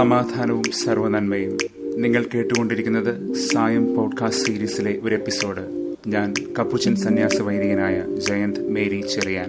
സമാധാനവും സർവനന്മയും നിങ്ങൾ കേട്ടുകൊണ്ടിരിക്കുന്നത് സായം പോഡ്കാസ്റ്റ് സീരീസിലെ ഒരു എപ്പിസോഡ് ഞാൻ കപ്പുച്ചൻ സന്യാസ വൈദികനായ ജയന്ത് മേരി ചെറിയാൻ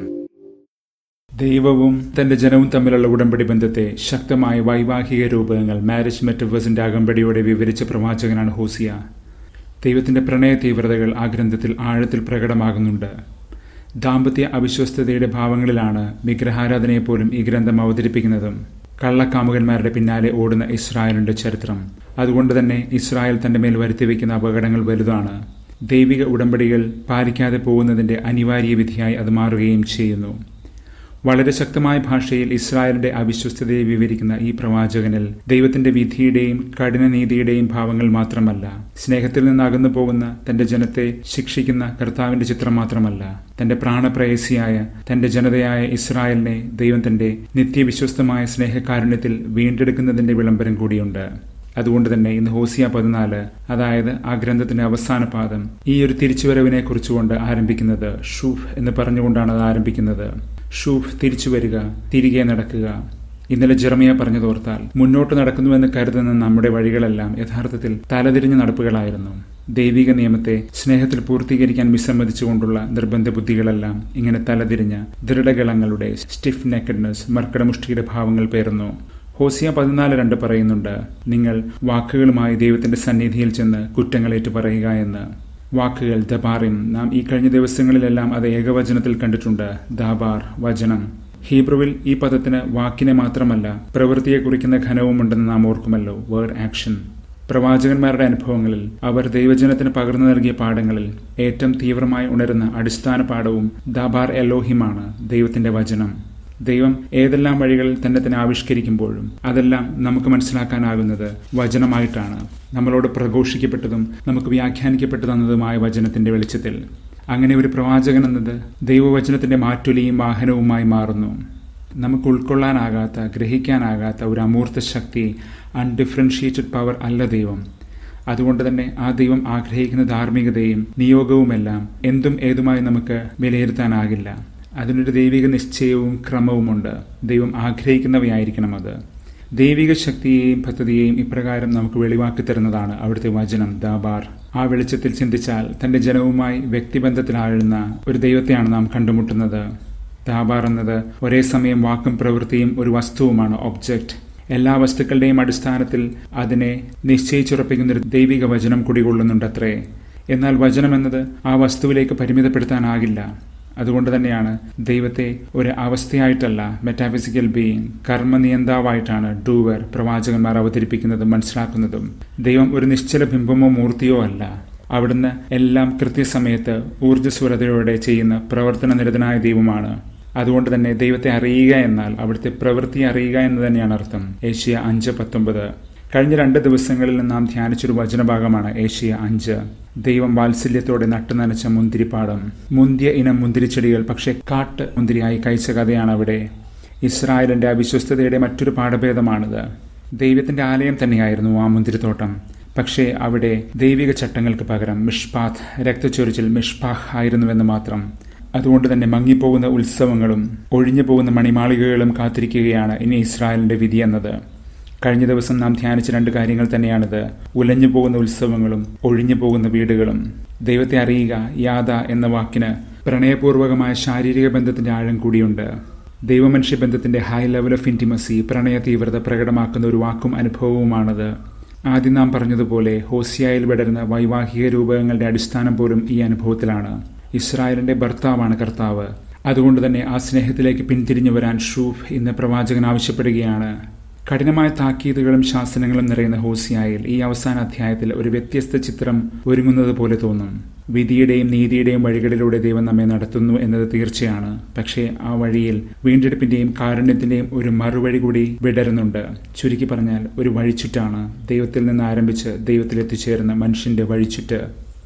ദൈവവും തന്റെ ജനവും തമ്മിലുള്ള ഉടമ്പടി ബന്ധത്തെ ശക്തമായ വൈവാഹിക രൂപങ്ങൾ മാരേജ് മെറ്റവേഴ്സിന്റെ അകമ്പടിയോടെ വിവരിച്ച പ്രവാചകനാണ് ഹോസിയ ദൈവത്തിന്റെ പ്രണയ തീവ്രതകൾ ആ ഗ്രന്ഥത്തിൽ ആഴത്തിൽ പ്രകടമാകുന്നുണ്ട് ദാമ്പത്യ അവിശ്വസ്തതയുടെ ഭാവങ്ങളിലാണ് വിഗ്രഹാരാധനയെപ്പോലും ഈ ഗ്രന്ഥം അവതരിപ്പിക്കുന്നതും കള്ളക്കാമുകന്മാരുടെ പിന്നാലെ ഓടുന്ന ഇസ്രായേലിന്റെ ചരിത്രം അതുകൊണ്ട് തന്നെ ഇസ്രായേൽ തന്റെ മേൽ വരുത്തിവെക്കുന്ന അപകടങ്ങൾ വലുതാണ് ദൈവിക ഉടമ്പടികൾ പാലിക്കാതെ പോകുന്നതിന്റെ അനിവാര്യ വിധിയായി അത് മാറുകയും ചെയ്യുന്നു വളരെ ശക്തമായ ഭാഷയിൽ ഇസ്രായേലിന്റെ അവിശ്വസ്തതയെ വിവരിക്കുന്ന ഈ പ്രവാചകനിൽ ദൈവത്തിന്റെ വിധിയുടെയും കഠിനനീതിയുടെയും ഭാവങ്ങൾ മാത്രമല്ല സ്നേഹത്തിൽ നിന്ന് അകന്നു പോകുന്ന തന്റെ ജനത്തെ ശിക്ഷിക്കുന്ന കർത്താവിന്റെ ചിത്രം മാത്രമല്ല തന്റെ പ്രാണപ്രയസിയായ തന്റെ ജനതയായ ഇസ്രായേലിനെ ദൈവം തന്റെ നിത്യവിശ്വസ്തമായ സ്നേഹകാരുണ്യത്തിൽ വീണ്ടെടുക്കുന്നതിന്റെ വിളംബരം കൂടിയുണ്ട് അതുകൊണ്ട് തന്നെ ഇന്ന് ഹോസിയ പതിനാല് അതായത് ആ ഗ്രന്ഥത്തിന്റെ അവസാന പാദം ഈ ഒരു തിരിച്ചുവരവിനെ കുറിച്ചുകൊണ്ട് ആരംഭിക്കുന്നത് ഷൂഫ് എന്ന് പറഞ്ഞുകൊണ്ടാണ് അത് ആരംഭിക്കുന്നത് ഷൂഫ് തിരിച്ചു വരിക തിരികെ നടക്കുക ഇന്നലെ ജെറമിയ പറഞ്ഞതോർത്താൽ മുന്നോട്ട് നടക്കുന്നുവെന്ന് കരുതുന്ന നമ്മുടെ വഴികളെല്ലാം യഥാർത്ഥത്തിൽ തലതിരിഞ്ഞ നടപ്പുകളായിരുന്നു ദൈവിക നിയമത്തെ സ്നേഹത്തിൽ പൂർത്തീകരിക്കാൻ വിസമ്മതിച്ചുകൊണ്ടുള്ള നിർബന്ധ ബുദ്ധികളെല്ലാം ഇങ്ങനെ തലതിരിഞ്ഞ ദൃഢഗളങ്ങളുടെ സ്റ്റിഫ് നെക്കഡ്നെസ് മർക്കടമുഷ്ടിയുടെ ഭാവങ്ങൾ പേർന്നു ഹോസിയ പതിനാല് രണ്ട് പറയുന്നുണ്ട് നിങ്ങൾ വാക്കുകളുമായി ദൈവത്തിന്റെ സന്നിധിയിൽ ചെന്ന് കുറ്റങ്ങളേറ്റു പറയുക എന്ന് വാക്കുകൾ ദബാറിം നാം ഈ കഴിഞ്ഞ ദിവസങ്ങളിലെല്ലാം അത് ഏകവചനത്തിൽ കണ്ടിട്ടുണ്ട് ദാബാർ വചനം ഹീബ്രുവിൽ ഈ പദത്തിന് വാക്കിനെ മാത്രമല്ല പ്രവൃത്തിയെ കുറിക്കുന്ന ഘനവുമുണ്ടെന്ന് നാം ഓർക്കുമല്ലോ വേർഡ് ആക്ഷൻ പ്രവാചകന്മാരുടെ അനുഭവങ്ങളിൽ അവർ ദൈവജനത്തിന് പകർന്നു നൽകിയ പാഠങ്ങളിൽ ഏറ്റവും തീവ്രമായി ഉണരുന്ന അടിസ്ഥാന പാഠവും ദാബാർ എലോഹിമാണ് ദൈവത്തിന്റെ വചനം ദൈവം ഏതെല്ലാം വഴികളിൽ തന്നെ തന്നെ ആവിഷ്കരിക്കുമ്പോഴും അതെല്ലാം നമുക്ക് മനസ്സിലാക്കാനാകുന്നത് വചനമായിട്ടാണ് നമ്മളോട് പ്രഘോഷിക്കപ്പെട്ടതും നമുക്ക് വ്യാഖ്യാനിക്കപ്പെട്ടു തന്നതുമായ വചനത്തിന്റെ വെളിച്ചത്തിൽ അങ്ങനെ ഒരു പ്രവാചകൻ എന്നത് ദൈവവചനത്തിന്റെ മാറ്റൊലിയും വാഹനവുമായി മാറുന്നു നമുക്ക് ഉൾക്കൊള്ളാനാകാത്ത ഗ്രഹിക്കാനാകാത്ത ഒരു അമൂർത്ത ശക്തി അൺഡിഫറൻഷിയേറ്റഡ് പവർ അല്ല ദൈവം അതുകൊണ്ട് തന്നെ ആ ദൈവം ആഗ്രഹിക്കുന്ന ധാർമ്മികതയും നിയോഗവുമെല്ലാം എന്തും ഏതുമായി നമുക്ക് വിലയിരുത്താനാകില്ല അതിനൊരു ദൈവിക നിശ്ചയവും ക്രമവുമുണ്ട് ദൈവം ആഗ്രഹിക്കുന്നവയായിരിക്കണം അത് ദൈവിക ശക്തിയെയും പദ്ധതിയെയും ഇപ്രകാരം നമുക്ക് വെളിവാക്കി തരുന്നതാണ് അവിടുത്തെ വചനം ദാബാർ ആ വെളിച്ചത്തിൽ ചിന്തിച്ചാൽ തന്റെ ജനവുമായി വ്യക്തിബന്ധത്തിലാഴുന്ന ഒരു ദൈവത്തെയാണ് നാം കണ്ടുമുട്ടുന്നത് ദാബാർ എന്നത് ഒരേ സമയം വാക്കും പ്രവൃത്തിയും ഒരു വസ്തുവുമാണ് ഒബ്ജക്റ്റ് എല്ലാ വസ്തുക്കളുടെയും അടിസ്ഥാനത്തിൽ അതിനെ നിശ്ചയിച്ചുറപ്പിക്കുന്ന ഒരു ദൈവിക വചനം കുടികൊള്ളുന്നുണ്ടത്രേ എന്നാൽ വചനം എന്നത് ആ വസ്തുവിലേക്ക് പരിമിതപ്പെടുത്താനാകില്ല അതുകൊണ്ട് തന്നെയാണ് ദൈവത്തെ ഒരു അവസ്ഥയായിട്ടല്ല മെറ്റാഫിസിക്കൽ ബീയിങ് കർമ്മനിയന്താവായിട്ടാണ് ഡൂവർ പ്രവാചകന്മാർ അവതരിപ്പിക്കുന്നതും മനസ്സിലാക്കുന്നതും ദൈവം ഒരു നിശ്ചല ബിംബമോ മൂർത്തിയോ അല്ല അവിടുന്ന് എല്ലാം കൃത്യസമയത്ത് ഊർജ്ജസ്വരതയോടെ ചെയ്യുന്ന പ്രവർത്തന നിരതനായ ദൈവമാണ് അതുകൊണ്ട് തന്നെ ദൈവത്തെ അറിയുക എന്നാൽ അവിടുത്തെ പ്രവൃത്തി അറിയുക എന്ന് തന്നെയാണ് അർത്ഥം ഏഷ്യ അഞ്ച് പത്തൊമ്പത് കഴിഞ്ഞ രണ്ട് ദിവസങ്ങളിൽ നാം ധ്യാനിച്ചൊരു വചനഭാഗമാണ് ഏഷ്യ അഞ്ച് ദൈവം വാത്സല്യത്തോടെ നട്ടുനനച്ച മുന്തിരിപ്പാടം മുന്തിയ ഇനം മുന്തിരിച്ചെടികൾ പക്ഷെ കാട്ട് മുന്തിരിയായി കഴിച്ച കഥയാണ് അവിടെ ഇസ്രായേലിന്റെ അവിശ്വസ്തതയുടെ മറ്റൊരു പാഠഭേദമാണിത് ദൈവത്തിന്റെ ആലയം തന്നെയായിരുന്നു ആ മുന്തിരിത്തോട്ടം പക്ഷേ അവിടെ ദൈവിക ചട്ടങ്ങൾക്ക് പകരം മിഷ്പാത്ത് രക്തച്ചൊരിച്ചിൽ മിഷ്പാഹ് ആയിരുന്നുവെന്ന് മാത്രം അതുകൊണ്ട് തന്നെ മങ്ങിപ്പോകുന്ന ഉത്സവങ്ങളും ഒഴിഞ്ഞു പോകുന്ന മണിമാളികകളും കാത്തിരിക്കുകയാണ് ഇനി ഇസ്രായേലിന്റെ വിധി എന്നത് കഴിഞ്ഞ ദിവസം നാം ധ്യാനിച്ച രണ്ട് കാര്യങ്ങൾ തന്നെയാണിത് ഉലഞ്ഞു പോകുന്ന ഉത്സവങ്ങളും ഒഴിഞ്ഞു പോകുന്ന വീടുകളും ദൈവത്തെ അറിയുക യാത എന്ന വാക്കിന് പ്രണയപൂർവകമായ ശാരീരിക ബന്ധത്തിന്റെ ആഴം കൂടിയുണ്ട് ദൈവമനുഷ്യ ബന്ധത്തിന്റെ ഹൈ ലെവൽ ഓഫ് ഇന്റിമസി പ്രണയ തീവ്രത പ്രകടമാക്കുന്ന ഒരു വാക്കും അനുഭവവുമാണത് ആദ്യം നാം പറഞ്ഞതുപോലെ ഹോസിയായിൽ വിടരുന്ന വൈവാഹിക രൂപങ്ങളുടെ അടിസ്ഥാനം പോലും ഈ അനുഭവത്തിലാണ് ഇസ്രായേലിന്റെ ഭർത്താവാണ് കർത്താവ് അതുകൊണ്ട് തന്നെ ആ സ്നേഹത്തിലേക്ക് പിന്തിരിഞ്ഞു വരാൻ ഷൂഫ് ഇന്ന് പ്രവാചകൻ ആവശ്യപ്പെടുകയാണ് കഠിനമായ താക്കീതുകളും ശാസനങ്ങളും നിറയുന്ന ഹോസിയായിൽ ഈ അവസാന അധ്യായത്തിൽ ഒരു വ്യത്യസ്ത ചിത്രം ഒരുങ്ങുന്നത് പോലെ തോന്നും വിധിയുടെയും നീതിയുടെയും വഴികളിലൂടെ ദൈവം നമ്മെ നടത്തുന്നു എന്നത് തീർച്ചയാണ് പക്ഷേ ആ വഴിയിൽ വീണ്ടെടുപ്പിന്റെയും കാരുണ്യത്തിന്റെയും ഒരു മറുവഴി കൂടി വിടരുന്നുണ്ട് ചുരുക്കി പറഞ്ഞാൽ ഒരു വഴിച്ചുറ്റാണ് ദൈവത്തിൽ നിന്ന് ആരംഭിച്ച് ദൈവത്തിൽ എത്തിച്ചേരുന്ന മനുഷ്യന്റെ വഴിച്ചുറ്റ്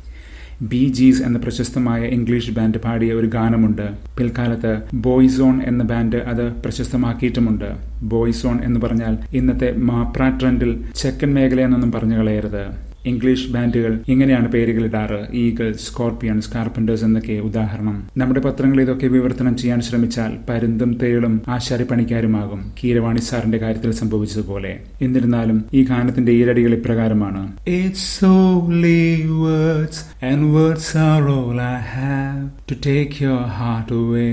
ബി ജീസ് എന്ന പ്രശസ്തമായ ഇംഗ്ലീഷ് ബാൻഡ് പാടിയ ഒരു ഗാനമുണ്ട് പിൽക്കാലത്ത് ബോയ്സോൺ എന്ന ബാൻഡ് അത് പ്രശസ്തമാക്കിയിട്ടുമുണ്ട് ബോയ്സോൺ എന്ന് പറഞ്ഞാൽ ഇന്നത്തെ മാപ്ര ട്രെൻഡിൽ ചെക്കൻ മേഖല എന്നൊന്നും പറഞ്ഞു കളയരുത് ഇംഗ്ലീഷ് ബാൻഡുകൾ ഇങ്ങനെയാണ് പേരുകളിടാറ് ഈഗിൾ സ്കോർപ്പിയൻസ് കാർപ്പൻറ്റേഴ്സ് എന്നൊക്കെ ഉദാഹരണം നമ്മുടെ പത്രങ്ങൾ ഇതൊക്കെ വിവർത്തനം ചെയ്യാൻ ശ്രമിച്ചാൽ പരുന്തും തേളും ആശാരിപ്പണിക്കാരുമാകും കീരവാണി സാറിന്റെ കാര്യത്തിൽ സംഭവിച്ചതുപോലെ എന്നിരുന്നാലും ഈ ഗാനത്തിന്റെ ഈരടികൾ ഇപ്രകാരമാണ് It's only words and words are all I have to take your heart away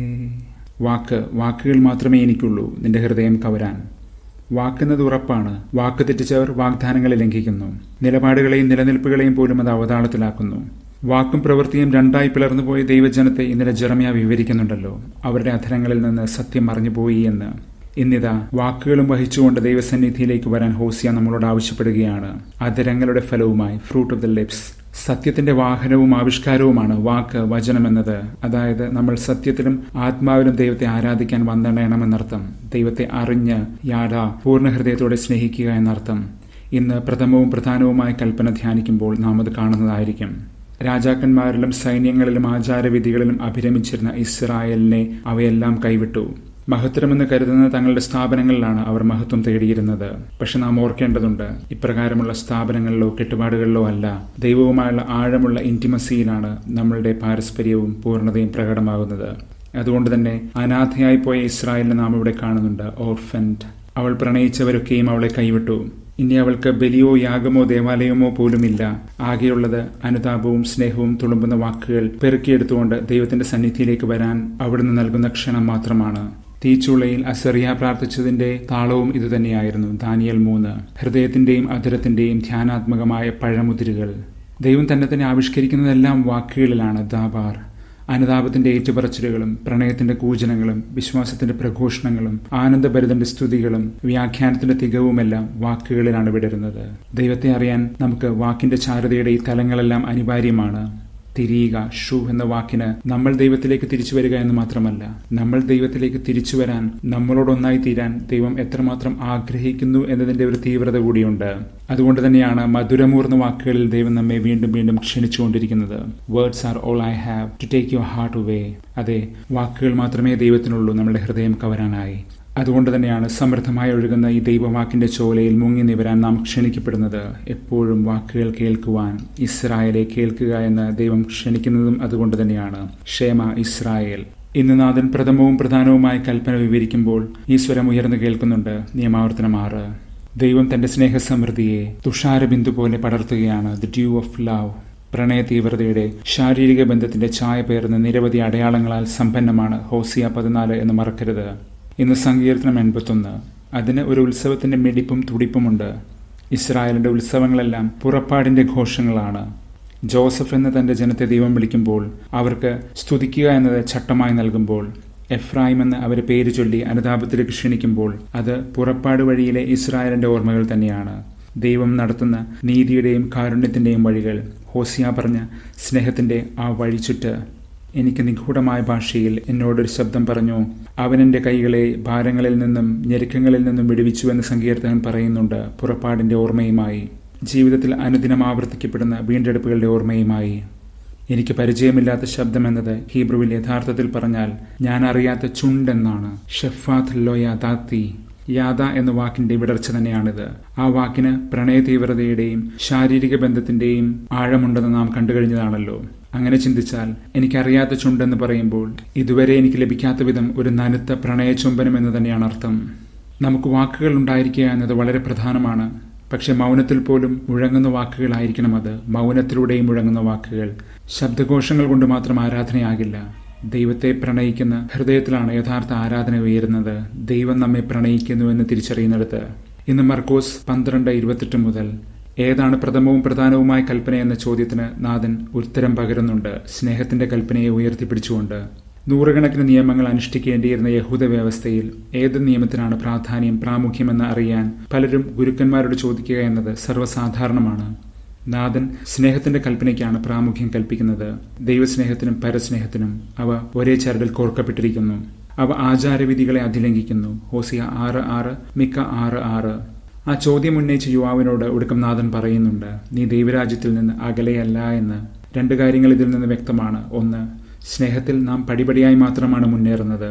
വാക്ക് വാക്കുകൾ മാത്രമേ എനിക്കുള്ളൂ നിന്റെ ഹൃദയം കവരാൻ വാക്കെന്നത് ഉറപ്പാണ് വാക്ക് തെറ്റിച്ചവർ വാഗ്ദാനങ്ങളെ ലംഘിക്കുന്നു നിലപാടുകളെയും നിലനിൽപ്പുകളെയും പോലും അത് അവതാളത്തിലാക്കുന്നു വാക്കും പ്രവൃത്തിയും രണ്ടായി പിളർന്നുപോയ ദൈവജനത്തെ ഇന്നലെ ജെറമിയ വിവരിക്കുന്നുണ്ടല്ലോ അവരുടെ അധരങ്ങളിൽ നിന്ന് സത്യം മറിഞ്ഞുപോയി എന്ന് ഇന്നിതാ വാക്കുകളും വഹിച്ചുകൊണ്ട് ദൈവസന്നിധിയിലേക്ക് വരാൻ ഹോസിയ നമ്മളോട് ആവശ്യപ്പെടുകയാണ് അധരങ്ങളുടെ ഫലവുമായി ഫ്രൂട്ട് ഓഫ് ദ ലിപ്സ് സത്യത്തിന്റെ വാഹനവും ആവിഷ്കാരവുമാണ് വാക്ക് വചനം എന്നത് അതായത് നമ്മൾ സത്യത്തിലും ആത്മാവിലും ദൈവത്തെ ആരാധിക്കാൻ വന്നെണ്ണയണമെന്നർത്ഥം ദൈവത്തെ അറിഞ്ഞ് യാട പൂർണ്ണ ഹൃദയത്തോടെ സ്നേഹിക്കുക എന്നർത്ഥം ഇന്ന് പ്രഥമവും പ്രധാനവുമായ കൽപ്പന ധ്യാനിക്കുമ്പോൾ നാം അത് കാണുന്നതായിരിക്കും രാജാക്കന്മാരിലും സൈന്യങ്ങളിലും ആചാരവിധികളിലും അഭിരമിച്ചിരുന്ന ഇസ്രായേലിനെ അവയെല്ലാം കൈവിട്ടു മഹത്തരമെന്ന് കരുതുന്ന തങ്ങളുടെ സ്ഥാപനങ്ങളിലാണ് അവർ മഹത്വം തേടിയിരുന്നത് പക്ഷെ നാം ഓർക്കേണ്ടതുണ്ട് ഇപ്രകാരമുള്ള സ്ഥാപനങ്ങളിലോ കെട്ടുപാടുകളിലോ അല്ല ദൈവവുമായുള്ള ആഴമുള്ള ഇന്റിമസിയിലാണ് നമ്മളുടെ പാരസ്പര്യവും പൂർണ്ണതയും പ്രകടമാകുന്നത് അതുകൊണ്ട് തന്നെ അനാഥയായി പോയ ഇസ്രായേലിനെ നാം ഇവിടെ കാണുന്നുണ്ട് ഓർഫൻഡ് അവൾ പ്രണയിച്ചവരൊക്കെയും അവളെ കൈവിട്ടു ഇനി അവൾക്ക് ബലിയോ യാഗമോ ദേവാലയമോ പോലുമില്ല ആകെയുള്ളത് അനുതാപവും സ്നേഹവും തുളുമ്പുന്ന വാക്കുകൾ പെറുക്കിയെടുത്തുകൊണ്ട് ദൈവത്തിന്റെ സന്നിധിയിലേക്ക് വരാൻ അവിടുന്ന് നൽകുന്ന ക്ഷണം മാത്രമാണ് തീച്ചുളയിൽ അസറിയ പ്രാർത്ഥിച്ചതിന്റെ താളവും ഇതുതന്നെയായിരുന്നു ദാനിയൽ മൂന്ന് ഹൃദയത്തിന്റെയും അധരത്തിന്റെയും ധ്യാനാത്മകമായ പഴമുതിരുകൾ ദൈവം തന്നെ തന്നെ ആവിഷ്കരിക്കുന്നതെല്ലാം വാക്കുകളിലാണ് ദാബാർ അനുതാപത്തിന്റെ ഏറ്റുപറച്ചിലുകളും പ്രണയത്തിന്റെ കൂജനങ്ങളും വിശ്വാസത്തിന്റെ പ്രഘോഷണങ്ങളും ആനന്ദഭരിതന്റെ സ്തുതികളും വ്യാഖ്യാനത്തിന്റെ തികവുമെല്ലാം വാക്കുകളിലാണ് വിടരുന്നത് ദൈവത്തെ അറിയാൻ നമുക്ക് വാക്കിന്റെ ചാരുതയുടെ ഈ തലങ്ങളെല്ലാം അനിവാര്യമാണ് തിരിയുക ഷു എന്ന വാക്കിന് നമ്മൾ ദൈവത്തിലേക്ക് തിരിച്ചു വരിക എന്ന് മാത്രമല്ല നമ്മൾ ദൈവത്തിലേക്ക് തിരിച്ചു വരാൻ നമ്മളോടൊന്നായി തീരാൻ ദൈവം എത്രമാത്രം ആഗ്രഹിക്കുന്നു എന്നതിന്റെ ഒരു തീവ്രത കൂടിയുണ്ട് അതുകൊണ്ട് തന്നെയാണ് മധുരമൂർന്ന വാക്കുകളിൽ ദൈവം നമ്മെ വീണ്ടും വീണ്ടും ക്ഷണിച്ചുകൊണ്ടിരിക്കുന്നത് words are all I have to take your heart away അതെ വാക്കുകൾ മാത്രമേ ദൈവത്തിനുള്ളൂ നമ്മുടെ ഹൃദയം കവരാനായി അതുകൊണ്ട് തന്നെയാണ് സമൃദ്ധമായി ഒഴുകുന്ന ഈ ദൈവവാക്കിന്റെ ചോലയിൽ മുങ്ങി നിവരാൻ നാം ക്ഷണിക്കപ്പെടുന്നത് എപ്പോഴും വാക്കുകൾ കേൾക്കുവാൻ ഇസ്രായേലെ കേൾക്കുക എന്ന് ദൈവം ക്ഷണിക്കുന്നതും അതുകൊണ്ട് തന്നെയാണ് ക്ഷേമ ഇസ്രായേൽ ഇന്ന് നാഥൻ പ്രഥമവും പ്രധാനവുമായ കൽപ്പന വിവരിക്കുമ്പോൾ ഈ സ്വരം ഉയർന്നു കേൾക്കുന്നുണ്ട് നിയമാവർത്തനം ആറ് ദൈവം തന്റെ സ്നേഹസമൃദ്ധിയെ തുഷാരബിന്ദു പോലെ പടർത്തുകയാണ് ദി ഡ്യൂ ഓഫ് ലവ് പ്രണയ തീവ്രതയുടെ ശാരീരിക ബന്ധത്തിന്റെ ഛായ പേർന്ന നിരവധി അടയാളങ്ങളാൽ സമ്പന്നമാണ് ഹോസിയ പതിനാല് എന്ന് മറക്കരുത് ഇന്ന് സങ്കീർത്തനം എൺപത്തൊന്ന് അതിന് ഒരു ഉത്സവത്തിന്റെ മിടിപ്പും തുടിപ്പുമുണ്ട് ഇസ്രായേലിന്റെ ഉത്സവങ്ങളെല്ലാം പുറപ്പാടിന്റെ ഘോഷങ്ങളാണ് ജോസഫ് എന്ന തന്റെ ജനത്തെ ദൈവം വിളിക്കുമ്പോൾ അവർക്ക് സ്തുതിക്കുക എന്നത് ചട്ടമായി നൽകുമ്പോൾ എഫ്രായിം എന്ന് അവരെ പേര് ചൊല്ലി അനുതാപത്തിലേക്ക് ക്ഷണിക്കുമ്പോൾ അത് പുറപ്പാട് വഴിയിലെ ഇസ്രായേലിന്റെ ഓർമ്മകൾ തന്നെയാണ് ദൈവം നടത്തുന്ന നീതിയുടെയും കാരുണ്യത്തിന്റെയും വഴികൾ ഹോസിയ പറഞ്ഞ സ്നേഹത്തിന്റെ ആ വഴിച്ചുറ്റ് എനിക്ക് നിഗൂഢമായ ഭാഷയിൽ എന്നോടൊരു ശബ്ദം പറഞ്ഞു അവൻ എൻ്റെ കൈകളെ ഭാരങ്ങളിൽ നിന്നും ഞെരുക്കങ്ങളിൽ നിന്നും വിടുവിച്ചു എന്ന് സങ്കീർത്തകൻ പറയുന്നുണ്ട് പുറപ്പാടിന്റെ ഓർമ്മയുമായി ജീവിതത്തിൽ അനുദിനം ആവർത്തിക്കപ്പെടുന്ന വീണ്ടെടുപ്പുകളുടെ ഓർമ്മയുമായി എനിക്ക് പരിചയമില്ലാത്ത ശബ്ദം എന്നത് ഹീബ്രുവിൽ യഥാർത്ഥത്തിൽ പറഞ്ഞാൽ ഞാൻ അറിയാത്ത ചുണ്ടെന്നാണ് ഷെഫാത്ത് ലോയ ദാത്തി യാത എന്ന വാക്കിന്റെ വിടർച്ച തന്നെയാണിത് ആ വാക്കിന് പ്രണയ തീവ്രതയുടെയും ശാരീരിക ബന്ധത്തിന്റെയും ആഴമുണ്ടെന്ന് നാം കണ്ടുകഴിഞ്ഞതാണല്ലോ അങ്ങനെ ചിന്തിച്ചാൽ എനിക്കറിയാത്ത ചുണ്ടെന്ന് പറയുമ്പോൾ ഇതുവരെ എനിക്ക് ലഭിക്കാത്ത വിധം ഒരു നനുത്ത പ്രണയചുംബനം എന്ന് തന്നെയാണ് അർത്ഥം നമുക്ക് വാക്കുകൾ ഉണ്ടായിരിക്കുക എന്നത് വളരെ പ്രധാനമാണ് പക്ഷെ മൗനത്തിൽ പോലും മുഴങ്ങുന്ന വാക്കുകളായിരിക്കണം അത് മൗനത്തിലൂടെയും മുഴങ്ങുന്ന വാക്കുകൾ ശബ്ദഘോഷങ്ങൾ കൊണ്ട് മാത്രം ആരാധനയാകില്ല ദൈവത്തെ പ്രണയിക്കുന്ന ഹൃദയത്തിലാണ് യഥാർത്ഥ ആരാധന ഉയരുന്നത് ദൈവം നമ്മെ പ്രണയിക്കുന്നു എന്ന് തിരിച്ചറിയുന്നിടത്ത് ഇന്ന് മർക്കോസ് പന്ത്രണ്ട് ഇരുപത്തെട്ട് മുതൽ ഏതാണ് പ്രഥമവും പ്രധാനവുമായ കൽപ്പന എന്ന ചോദ്യത്തിന് നാഥൻ ഉത്തരം പകരുന്നുണ്ട് സ്നേഹത്തിന്റെ കൽപ്പനയെ ഉയർത്തിപ്പിടിച്ചുകൊണ്ട് നൂറുകണക്കിന് നിയമങ്ങൾ അനുഷ്ഠിക്കേണ്ടിയിരുന്ന യഹൂദ വ്യവസ്ഥയിൽ ഏത് നിയമത്തിനാണ് പ്രാധാന്യം പ്രാമുഖ്യമെന്ന് അറിയാൻ പലരും ഗുരുക്കന്മാരോട് ചോദിക്കുക എന്നത് സർവ്വസാധാരണമാണ് നാഥൻ സ്നേഹത്തിന്റെ കൽപ്പനയ്ക്കാണ് പ്രാമുഖ്യം കൽപ്പിക്കുന്നത് ദൈവസ്നേഹത്തിനും പരസ്നേഹത്തിനും അവ ഒരേ ചരടിൽ കോർക്കപ്പെട്ടിരിക്കുന്നു അവ ആചാരവിധികളെ അതിലംഘിക്കുന്നു ഹോസിയ ആറ് ആറ് മിക്ക ആറ് ആറ് ആ ചോദ്യം ഉന്നയിച്ച യുവാവിനോട് ഒടുക്കം നാഥൻ പറയുന്നുണ്ട് നീ ദൈവരാജ്യത്തിൽ നിന്ന് അകലെയല്ല എന്ന് രണ്ട് കാര്യങ്ങൾ ഇതിൽ നിന്ന് വ്യക്തമാണ് ഒന്ന് സ്നേഹത്തിൽ നാം പടിപടിയായി മാത്രമാണ് മുന്നേറുന്നത്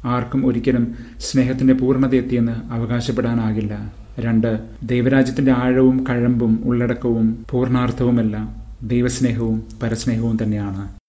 ആർക്കും ഒരിക്കലും സ്നേഹത്തിന്റെ പൂർണ്ണത എത്തിയെന്ന് അവകാശപ്പെടാനാകില്ല രണ്ട് ദൈവരാജ്യത്തിന്റെ ആഴവും കഴമ്പും ഉള്ളടക്കവും പൂർണ്ണാർത്ഥവുമെല്ലാം ദൈവസ്നേഹവും പരസ്നേഹവും തന്നെയാണ്